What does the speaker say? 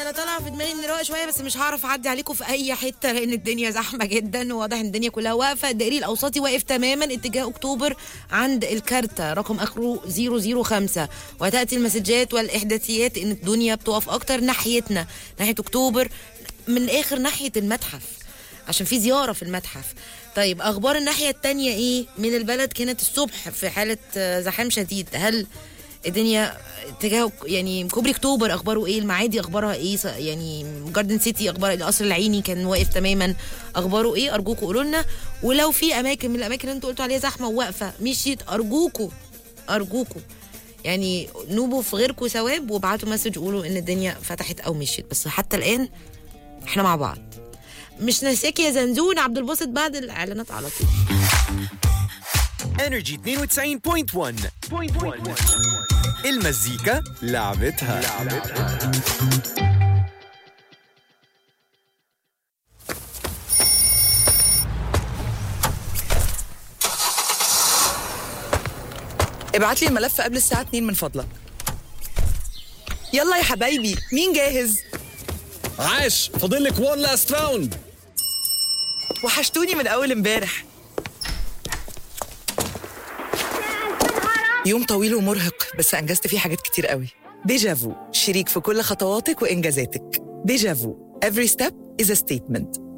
انا طالعه في دماغي ان رواق شويه بس مش هعرف اعدي عليكم في اي حته لان الدنيا زحمه جدا وواضح ان الدنيا كلها واقفه الدائري الاوسطي واقف تماما اتجاه اكتوبر عند الكارتة رقم اخره 005 وهتاتي المسجات والاحداثيات ان الدنيا بتقف اكتر ناحيتنا ناحيه اكتوبر من الاخر ناحيه المتحف عشان في زياره في المتحف طيب اخبار الناحيه التانية ايه من البلد كانت الصبح في حاله آه، زحام شديد هل الدنيا اتجاه يعني كوبري اكتوبر اخباره ايه المعادي اخبارها ايه س- يعني جاردن سيتي اخبار القصر العيني كان واقف تماما اخباره ايه ارجوكوا قولوا لنا ولو في اماكن من الاماكن اللي انتوا قلتوا عليها زحمه وواقفه مشيت ارجوكوا ارجوكوا يعني نوبوا في غيركم ثواب وابعتوا مسج قولوا ان الدنيا فتحت او مشيت بس حتى الان احنا مع بعض مش ناسيك يا زنزون عبد الباسط بعد الاعلانات على طول انرجي 92.1 المزيكا لعبتها ابعت لي الملف قبل الساعة 2 من فضلك يلا يا حبايبي مين جاهز؟ عاش فاضل لك وان لاست راوند وحشتوني من أول امبارح يوم طويل ومرهق بس أنجزت فيه حاجات كتير قوي ديجافو شريك في كل خطواتك وإنجازاتك ديجافو every step is a statement